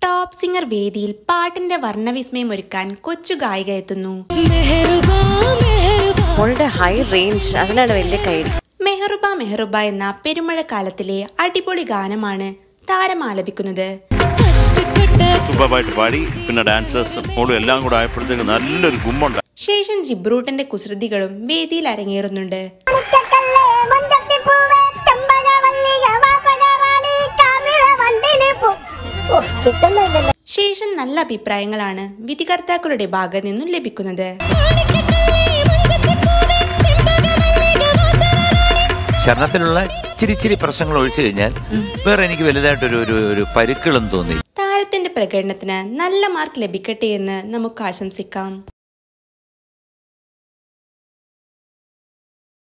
top singer വേദിയിൽ പാട്ടിന്റെ വർണ്ണവിസ്മയം ഒരുക്കാൻ കൊച്ചു ഗായിക എത്തുന്നു മോളുടെ ഹൈ റേഞ്ച് അതിനാണ് വലിയ കൈഡി മെഹറുബ മെഹറുബ എന്ന പെരുമഴക്കാലത്തിലെ അടിപൊളി ഗാനമാണ് താരം ആലപിക്കുന്നത് സൂപ്പറായിട്ട് പാടി പിന്നെ ഡാൻസേഴ്സും മോളും എല്ലാം കൂടെ ആയപ്പോഴത്തേക്ക് നല്ലൊരു ഗുമ്മുണ്ട് ശേഷം ജിബ്രൂട്ടന്റെ കുസൃതികളും വേദിയിൽ അരങ്ങേറുന്നുണ്ട് ശേഷം നല്ല അഭിപ്രായങ്ങളാണ് വിധികർത്താക്കളുടെ ഭാഗത്ത് നിന്നും ലഭിക്കുന്നത് ചരണത്തിലുള്ള ഇച്ചിരി ഇച്ചിരി പ്രശ്നങ്ങൾ ഒഴിച്ചു കഴിഞ്ഞാൽ വേറെ എനിക്ക് വലുതായിട്ടൊരു ഒരു ഒരു പരുക്കളും തോന്നി താരത്തിന്റെ പ്രകടനത്തിന് നല്ല മാർക്ക് ലഭിക്കട്ടെ എന്ന് നമുക്ക് ആശംസിക്കാം